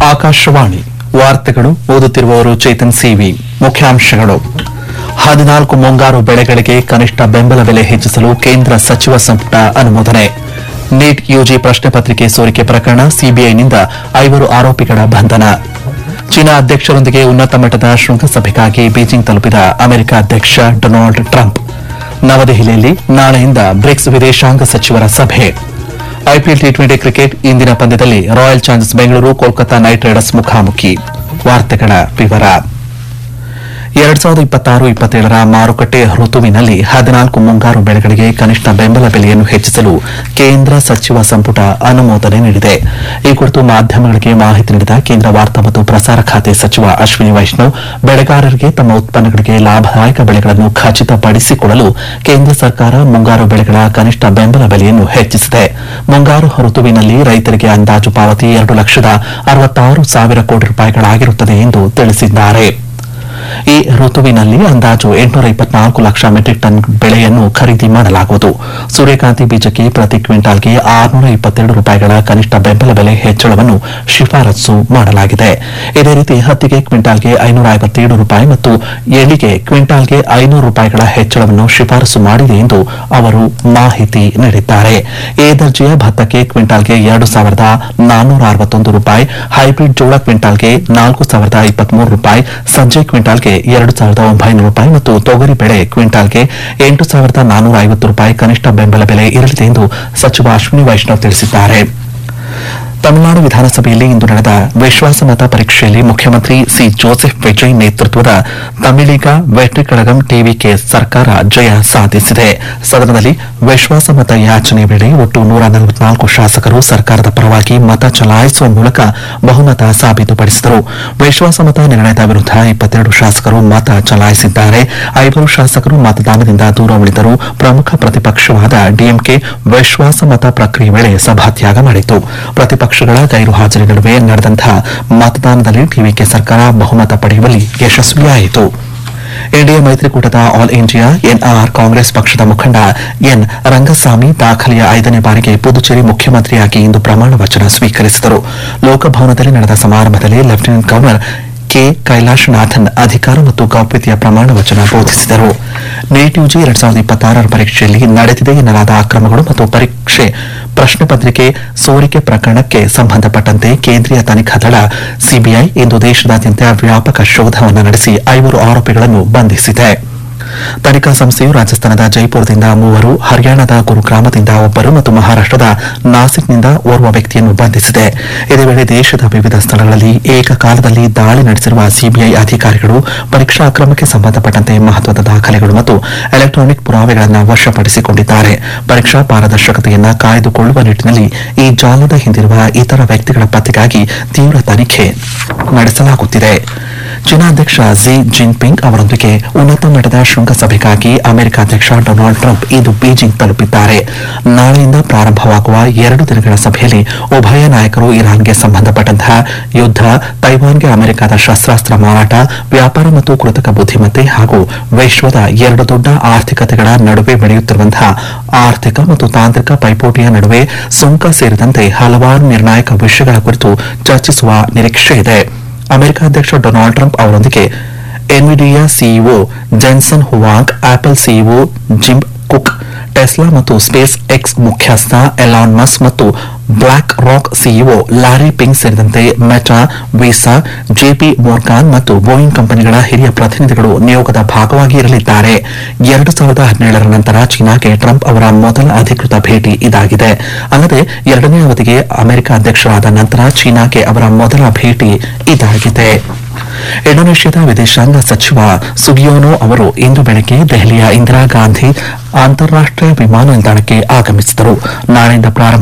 ಆಕಾಶವಾಣಿ ವಾರ್ತೆಗಳು ಓದುತ್ತಿರುವವರು ಚೇತನ್ ಸಿವಿ ಮುಖ್ಯಾಂಶಗಳು ಹದಿನಾಲ್ಕು ಮುಂಗಾರು ಬೆಳೆಗಳಿಗೆ ಕನಿಷ್ಠ ಬೆಂಬಲ ಬೆಲೆ ಹೆಚ್ಚಿಸಲು ಕೇಂದ್ರ ಸಚಿವ ಸಂಪುಟ ಅನುಮೋದನೆ ನೀಟ್ ಯುಜಿ ಪ್ರಶ್ನೆ ಪತ್ರಿಕೆ ಸೋರಿಕೆ ಪ್ರಕರಣ ಸಿಬಿಐನಿಂದ ಐವರು ಆರೋಪಿಗಳ ಬಂಧನ ಚೀನಾ ಅಧ್ಯಕ್ಷರೊಂದಿಗೆ ಉನ್ನತ ಮಟ್ಟದ ಶೃಂಗಸಭೆಗಾಗಿ ಬೀಜಿಂಗ್ ತಲುಪಿದ ಅಮೆರಿಕ ಅಧ್ಯಕ್ಷ ಡೊನಾಲ್ಡ್ ಟ್ರಂಪ್ ನವದೆಹಲಿಯಲ್ಲಿ ನಾಳೆಯಿಂದ ಬ್ರಿಕ್ಸ್ ವಿದೇಶಾಂಗ ಸಚಿವರ ಸಭೆ ಐಪಿಎಲ್ ಟಿ ಟ್ವೆಂಟಿ ಕ್ರಿಕೆಟ್ ಇಂದಿನ ಪಂದ್ಯದಲ್ಲಿ Royal Challengers Bengaluru Kolkata Knight Riders ಮುಖಾಮುಖಿ ವಾರ್ತೆಗಳ ವಿವರ ಎರಡ್ ಸಾವಿರದ ಇಪ್ಪತ್ತಾರು ಇಪ್ಪತ್ತೇಳರ ಮಾರುಕಟ್ಟೆ ಋತುವಿನಲ್ಲಿ ಹದಿನಾಲ್ಕು ಮುಂಗಾರು ಬೆಳೆಗಳಿಗೆ ಕನಿಷ್ಠ ಬೆಂಬಲ ಬೆಲೆಯನ್ನು ಹೆಚ್ಚಿಸಲು ಕೇಂದ್ರ ಸಚಿವ ಸಂಪುಟ ಅನುಮೋದನೆ ನೀಡಿದೆ ಈ ಕುರಿತು ಮಾಧ್ಯಮಗಳಿಗೆ ಮಾಹಿತಿ ನೀಡಿದ ಕೇಂದ್ರ ವಾರ್ತಾ ಮತ್ತು ಪ್ರಸಾರ ಖಾತೆ ಸಚಿವ ಅಶ್ವಿನಿ ವೈಷ್ಣವ್ ಬೆಳೆಗಾರರಿಗೆ ತಮ್ಮ ಉತ್ಪನ್ನಗಳಿಗೆ ಲಾಭದಾಯಕ ಬೆಳೆಗಳನ್ನು ಖಚಿತಪಡಿಸಿಕೊಳ್ಳಲು ಕೇಂದ್ರ ಸರ್ಕಾರ ಮುಂಗಾರು ಬೆಳೆಗಳ ಕನಿಷ್ಠ ಬೆಂಬಲ ಬೆಲೆಯನ್ನು ಹೆಚ್ಚಿಸಿದೆ ಮುಂಗಾರು ಋತುವಿನಲ್ಲಿ ರೈತರಿಗೆ ಅಂದಾಜು ಪಾವತಿ ಎರಡು ಲಕ್ಷದ ಅರವತ್ತಾರು ಸಾವಿರ ಕೋಟಿ ರೂಪಾಯಿಗಳಾಗಿರುತ್ತದೆ ಎಂದು ತಿಳಿಸಿದ್ದಾರೆ ಈ ಋತುವಿನಲ್ಲಿ ಅಂದಾಜು ಎಂಟುನೂರ ಇಪ್ಪತ್ನಾಲ್ಕು ಲಕ್ಷ ಮೆಟ್ರಿಕ್ ಟನ್ ಬೆಳೆಯನ್ನು ಖರೀದಿ ಮಾಡಲಾಗುವುದು ಸೂರ್ಯಕಾಂತಿ ಬೀಜಕ್ಕೆ ಪ್ರತಿ ಕ್ವಿಂಟಾಲ್ಗೆ ಆರುನೂರ ಇಪ್ಪತ್ತೆರಡು ರೂಪಾಯಿಗಳ ಕನಿಷ್ಠ ಬೆಂಬಲ ಬೆಲೆ ಹೆಚ್ಚಳವನ್ನು ಶಿಫಾರಸು ಮಾಡಲಾಗಿದೆ ಇದೇ ರೀತಿ ಹತ್ತಿಗೆ ಕ್ವಿಂಟಾಲ್ಗೆ ಐನೂರ ಐವತ್ತೇಳು ರೂಪಾಯಿ ಮತ್ತು ಎಳ್ಳಿಗೆ ಕ್ವಿಂಟಾಲ್ಗೆ ಐನೂರು ರೂಪಾಯಿಗಳ ಹೆಚ್ಚಳವನ್ನು ಶಿಫಾರಸು ಮಾಡಿದೆ ಎಂದು ಅವರು ಮಾಹಿತಿ ನೀಡಿದ್ದಾರೆ ಎ ದರ್ಜೆಯ ಭತ್ತಕ್ಕೆ ಕ್ವಿಂಟಾಲ್ಗೆ ಎರಡು ಸಾವಿರದ ನಾನ್ನೂರ ಅರವತ್ತೊಂದು ರೂಪಾಯಿ ಹೈಬ್ರಿಡ್ ಜೋಳ ಕ್ವಿಂಟಾಲ್ಗೆ ನಾಲ್ಕು ಸಾವಿರದ ಇಪ್ಪತ್ಮೂರು ರೂಪಾಯಿ ಸಜ್ಜೆ ಕ್ವಿಂಟಾಲ್ಗೆ ಎರಡು ಸಾವಿರದ ಒಂಬೈನೂರು ರೂಪಾಯಿ ಮತ್ತು ತೊಗರಿ ಬೆಳೆ ಕ್ವಿಂಟಾಲ್ಗೆ ಎಂಟು ಸಾವಿರದ ನಾನ್ನೂರ ಐವತ್ತು ರೂಪಾಯಿ ಕನಿಷ್ಠ ಬೆಂಬಲ ಬೆಲೆ ಇರಲಿದೆ ಎಂದು ಸಚಿವ ಅಶ್ವಿನಿ ವೈಷ್ಣವ್ ತಿಳಿಸಿದ್ದಾರೆ ತಮಿಳುನಾಡು ವಿಧಾನಸಭೆಯಲ್ಲಿ ಇಂದು ನಡೆದ ವಿಶ್ವಾಸಮತ ಪರೀಕ್ಷೆಯಲ್ಲಿ ಮುಖ್ಯಮಂತ್ರಿ ಸಿ ಜೋಸೆಫ್ ವಿಜಯ್ ನೇತೃತ್ವದ ತಮಿಳಿಗ ವೆಟ್ರಿ ಕಳಗಂ ಟಿವಿಕೆ ಸರ್ಕಾರ ಜಯ ಸಾಧಿಸಿದೆ ಸದನದಲ್ಲಿ ವಿಶ್ವಾಸಮತ ಯಾಚನೆ ವೇಳೆ ಒಟ್ಟು ನೂರ ನಲವತ್ನಾಲ್ಕು ಶಾಸಕರು ಸರ್ಕಾರದ ಪರವಾಗಿ ಮತ ಚಲಾಯಿಸುವ ಮೂಲಕ ಬಹುಮತ ಸಾಬೀತುಪಡಿಸಿದರು ವಿಶ್ವಾಸಮತ ನಿರ್ಣಯದ ವಿರುದ್ಧ ಇಪ್ಪತ್ತೆರಡು ಶಾಸಕರು ಮತ ಚಲಾಯಿಸಿದ್ದಾರೆ ಐವರು ಶಾಸಕರು ಮತದಾನದಿಂದ ದೂರ ಉಳಿದರು ಪ್ರಮುಖ ಪ್ರತಿಪಕ್ಷವಾದ ಡಿಎಂಕೆ ವಿಶ್ವಾಸಮತ ಪ್ರಕ್ರಿಯೆ ವೇಳೆ ಸಭಾತ್ಯಾಗ ಮಾಡಿತು ಪ್ರತಿಪಕ್ಷಗಳ ಗೈರು ಹಾಜರಿ ನಡುವೆ ನಡೆದಂತಹ ಮತದಾನದಲ್ಲಿ ಟಿವಿಕೆ ಸರ್ಕಾರ ಬಹುಮತ ಪಡೆಯುವಲ್ಲಿ ಯಶಸ್ವಿಯಾಯಿತು ಎನ್ಡಿಎ ಮೈತ್ರಿಕೂಟದ ಆಲ್ ಇಂಡಿಯಾ ಎನ್ಆರ್ ಕಾಂಗ್ರೆಸ್ ಪಕ್ಷದ ಮುಖಂಡ ಎನ್ ರಂಗಸ್ವಾಮಿ ದಾಖಲೆಯ ಐದನೇ ಬಾರಿಗೆ ಪುದುಚೇರಿ ಮುಖ್ಯಮಂತ್ರಿಯಾಗಿ ಇಂದು ಪ್ರಮಾಣ ವಚನ ಸ್ವೀಕರಿಸಿದರು ಲೋಕಭವನದಲ್ಲಿ ನಡೆದ ಸಮಾರಂಭದಲ್ಲಿ ಲೆಫ್ಟಿನೆಂಟ್ ಗವರ್ನರ್ ಕೆ ಕೈಲಾಶನಾಥನ್ ಅಧಿಕಾರ ಮತ್ತು ಗೌಪ್ಯತೆಯ ಪ್ರಮಾಣ ವಚನ ಬೋಧಿಸಿದರು ನೀಟ್ ಯುಜಿ ಎರಡ್ ಸಾವಿರದ ಇಪ್ಪತ್ತಾರರ ಪರೀಕ್ಷೆಯಲ್ಲಿ ನಡೆದಿದೆ ಎನ್ನಲಾದ ಅಕ್ರಮಗಳು ಮತ್ತು ಪರೀಕ್ಷೆ ಪ್ರಶ್ನೆ ಪತ್ರಿಕೆ ಸೋರಿಕೆ ಪ್ರಕರಣಕ್ಕೆ ಸಂಬಂಧಪಟ್ಟಂತೆ ಕೇಂದ್ರೀಯ ತನಿಖಾ ದಳ ಸಿಬಿಐ ಇಂದು ದೇಶದಾದ್ಯಂತ ವ್ಯಾಪಕ ಶೋಧವನ್ನು ನಡೆಸಿ ಐವರು ಆರೋಪಿಗಳನ್ನು ಬಂಧಿಸಿದೆ ತನಿಖಾ ಸಂಸ್ಥೆಯು ರಾಜಸ್ಥಾನದ ಜೈಪುರದಿಂದ ಮೂವರು ಹರಿಯಾಣದ ಗುರುಗ್ರಾಮದಿಂದ ಒಬ್ಬರು ಮತ್ತು ಮಹಾರಾಷ್ಟದ ನಾಸಿಕ್ನಿಂದ ಓರ್ವ ವ್ಯಕ್ತಿಯನ್ನು ಬಂಧಿಸಿದೆ ಇದೇ ವೇಳೆ ದೇಶದ ವಿವಿಧ ಸ್ಥಳಗಳಲ್ಲಿ ಏಕಕಾಲದಲ್ಲಿ ದಾಳಿ ನಡೆಸಿರುವ ಸಿಬಿಐ ಅಧಿಕಾರಿಗಳು ಪರೀಕ್ಷಾ ಅಕ್ರಮಕ್ಕೆ ಸಂಬಂಧಪಟ್ಟಂತೆ ಮಹತ್ವದ ದಾಖಲೆಗಳು ಮತ್ತು ಎಲೆಕ್ಟ್ರಾನಿಕ್ ಪುರಾವೆಗಳನ್ನು ವಶಪಡಿಸಿಕೊಂಡಿದ್ದಾರೆ ಪರೀಕ್ಷಾ ಪಾರದರ್ಶಕತೆಯನ್ನು ಕಾಯ್ದುಕೊಳ್ಳುವ ನಿಟ್ಟಿನಲ್ಲಿ ಈ ಜಾಲದ ಹಿಂದಿರುವ ಇತರ ವ್ಯಕ್ತಿಗಳ ಪತ್ತೆಗಾಗಿ ತೀವ್ರ ತನಿಖೆ ನಡೆಸಲಾಗುತ್ತಿದೆ ಚೀನಾ ಅಧ್ಯಕ್ಷ ಝಿ ಜಿನ್ಪಿಂಗ್ ಅವರೊಂದಿಗೆ ಉನ್ನತ ಮಟ್ಟದ ಶೃಂಗಸಭೆಗಾಗಿ ಅಮೆರಿಕ ಅಧ್ಯಕ್ಷ ಡೊನಾಲ್ಡ್ ಟ್ರಂಪ್ ಇಂದು ಬೀಜಿಂಗ್ ತಲುಪಿದ್ದಾರೆ ನಾಳೆಯಿಂದ ಪ್ರಾರಂಭವಾಗುವ ಎರಡು ದಿನಗಳ ಸಭೆಯಲ್ಲಿ ಉಭಯ ನಾಯಕರು ಇರಾನ್ಗೆ ಸಂಬಂಧಪಟ್ಟಂತಹ ಯುದ್ಧ ತೈವಾನ್ಗೆ ಅಮೆರಿಕದ ಶಸ್ತ್ರಾಸ್ತ್ರ ಮಾರಾಟ ವ್ಯಾಪಾರ ಮತ್ತು ಕೃತಕ ಬುದ್ದಿಮತ್ತೆ ಹಾಗೂ ವಿಶ್ವದ ಎರಡು ದೊಡ್ಡ ಆರ್ಥಿಕತೆಗಳ ನಡುವೆ ಬೆಳೆಯುತ್ತಿರುವಂತಹ ಆರ್ಥಿಕ ಮತ್ತು ತಾಂತ್ರಿಕ ಪೈಪೋಟಿಯ ನಡುವೆ ಸುಂಕ ಸೇರಿದಂತೆ ಹಲವಾರು ನಿರ್ಣಾಯಕ ವಿಷಯಗಳ ಕುರಿತು ಚರ್ಚಿಸುವ ನಿರೀಕ್ಷೆ ಇದೆ ಅಮೆರಿಕ ಅಧ್ಯಕ್ಷ ಡೊನಾಲ್ಡ್ ಟ್ರಂಪ್ ಅವರೊಂದಿಗೆ Nvidia CEO Jensen Huang Apple CEO Tim Cook Tesla ಮತ್ತು ಸ್ಪೇಸ್ ಎಕ್ಸ್ ಮುಖ್ಯಸ್ಥ ಎಲಾನ್ ಮಸ್ ಮತ್ತು BlackRock CEO Larry Fink ಸೇರಿದಂತೆ ಮೆಟಾ ವೀಸಾ ಜೆಪಿ ಮೋರ್ಗಾನ್ ಮತ್ತು ಬೋಯಿಂಗ್ ಕಂಪನಿಗಳ ಹಿರಿಯ ಪ್ರತಿನಿಧಿಗಳು ನಿಯೋಗದ ಭಾಗವಾಗಿ ಇರಲಿದ್ದಾರೆ ಎರಡು ಸಾವಿರದ ಹದಿನೇಳರ ನಂತರ ಚೀನಾಗೆ ಟ್ರಂಪ್ ಅವರ ಮೊದಲ ಅಧಿಕೃತ ಭೇಟಿ ಇದಾಗಿದೆ ಅಲ್ಲದೆ ಎರಡನೇ ಅವಧಿಗೆ ಅಮೆರಿಕ ಅಧ್ಯಕ್ಷರಾದ ನಂತರ ಚೀನಾಗೆ ಅವರ ಮೊದಲ ಭೇಟಿ ಇದಾಗಿದೆ ಇಂಡೋನೇಷ್ಯಾದ ವಿದೇಶಾಂಗ ಸಚಿವ ಸುಗಿಯೋನೋ ಅವರು ಇಂದು ಬೆಳಗ್ಗೆ ದೆಹಲಿಯ ಇಂದಿರಾ ಗಾಂಧಿ ಅಂತಾರಾಷ್ಟೀಯ ವಿಮಾನ ನಿಲ್ದಾಣಕ್ಕೆ ಆಗಮಿಸಿದರು ನಾಳೆಯಿಂದ ಪ್ರಾರಂಭ